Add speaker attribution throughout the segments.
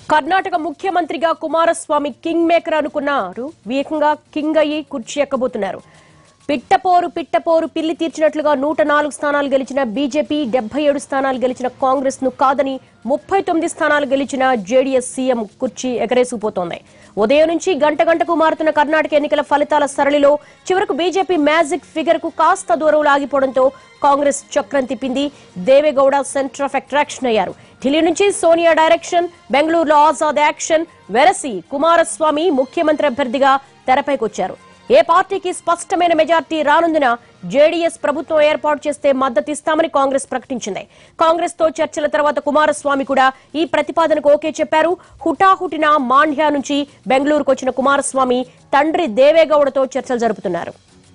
Speaker 1: కర్ణాటక ముఖ్యమంత్రిగా Kumaraswamy king maker అనుకున్నారు వేగంగా కింగ్ అయ్యి కుర్చీ ఎక్కబోతున్నారు పిట్టపోరు పిట్టపోరు పిల్లి తీర్చినట్లుగా నూట నాలుగు స్థానాలు గెలిచిన బీజేపీ డెబ్బై ఏడు స్థానాలు గెలిచిన కాంగ్రెస్ ను కాదని ముప్పై తొమ్మిది స్థానాలు గెలిచిన జేడీఎస్ సీఎం కుర్చీ ఎగరేసుకుపోతోంది ఉదయం నుంచి గంట గంటకు మారుతున్న కర్ణాటక ఎన్నికల ఫలితాల సరళిలో చివరకు బీజేపీ మ్యాజిక్ ఫిగర్ కు కాస్త దూరం లాగిపోవడంతో కాంగ్రెస్ చక్రం తిప్పింది దేవేగౌడ సెంటర్ ఆఫ్ అట్రాక్షన్ అయ్యారు ఢిల్లీ నుంచి సోనియా డైరెక్షన్ బెంగళూరులో ఆజాద్ యాక్షన్ వెరసి కుమారస్వామి ముఖ్యమంత్రి అభ్యర్థిగా తెరపైకొచ్చారు ఏ పార్టీకి స్పష్టమైన మెజార్టీ రానుందిన జేడీఎస్ ప్రభుత్వం ఏర్పాటు చేస్తే మద్దతిస్తామని కాంగ్రెస్ ప్రకటించింది కాంగ్రెస్ తో చర్చల తర్వాత కుమారస్వామి కూడా ఈ ప్రతిపాదనకు ఓకే చెప్పారు హుటాహుటిన మాండ్యా నుంచి బెంగళూరుకు వచ్చిన కుమారస్వామి తండ్రి దేవేగౌడతో చర్చలు జరుపుతున్నారు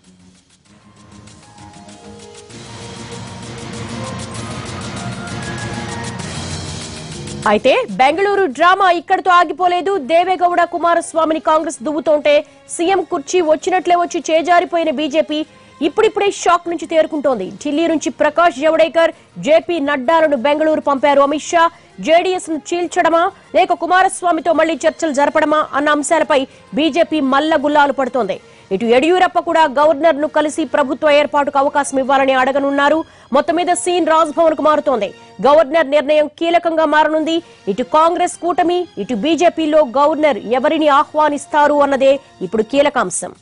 Speaker 1: అయితే బెంగళూరు డ్రామా ఇక్కడితో ఆగిపోలేదు దేవేగౌడ కుమారస్వామిని కాంగ్రెస్ దువ్వుతోంటే సీఎం కుర్చీ వచ్చినట్లే వచ్చి చేజారిపోయిన బీజేపీ ఇప్పుడిప్పుడే షాక్ నుంచి తేరుకుంటోంది ఢిల్లీ నుంచి ప్రకాష్ జవడేకర్ జేపీ నడ్డాలను బెంగళూరు పంపారు అమిత్ షా జేడీఎస్ ను చీల్చడమా లేక కుమారస్వామితో మళ్లీ చర్చలు జరపడమా అన్న అంశాలపై బీజేపీ మల్లగుల్లాలు పడుతోంది ఇటు యడియూరప్ప కూడా గవర్నర్ ను కలిసి ప్రభుత్వ ఏర్పాటుకు అవకాశం ఇవ్వాలని అడగనున్నారు మొత్తం మీద సీన్ రాజ్భవన్ కు మారుతోంది గవర్నర్ నిర్ణయం కీలకంగా మారనుంది ఇటు కాంగ్రెస్ కూటమి ఇటు బీజేపీలో గవర్నర్ ఎవరిని ఆహ్వానిస్తారు అన్నదే ఇప్పుడు కీలకాంశం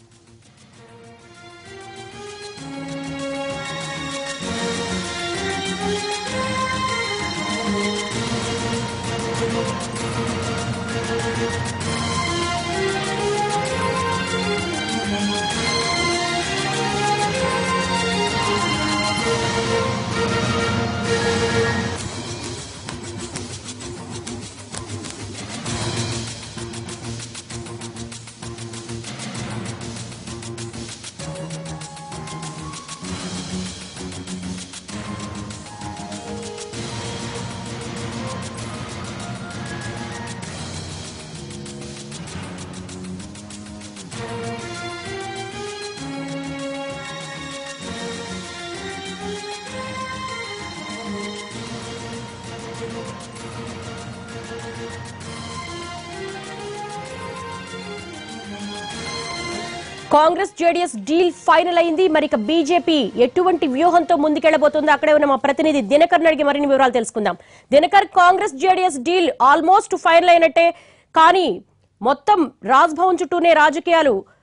Speaker 1: కాంగ్రెస్ జేడీఎస్ డీల్ ఫైనల్ అయింది మరి ఇక బీజేపీ ఎటువంటి వ్యూహంతో ముందుకెళ్లబోతుందో అక్కడే ఉన్న మా ప్రతినిధి దినకర్ అడిగి మరిన్ని వివరాలు తెలుసుకుందాం Dinakar Congress JDS deal almost final అయినట్టే కానీ మొత్తం రాజ్భవన్ చుట్టూనే రాజకీయాలు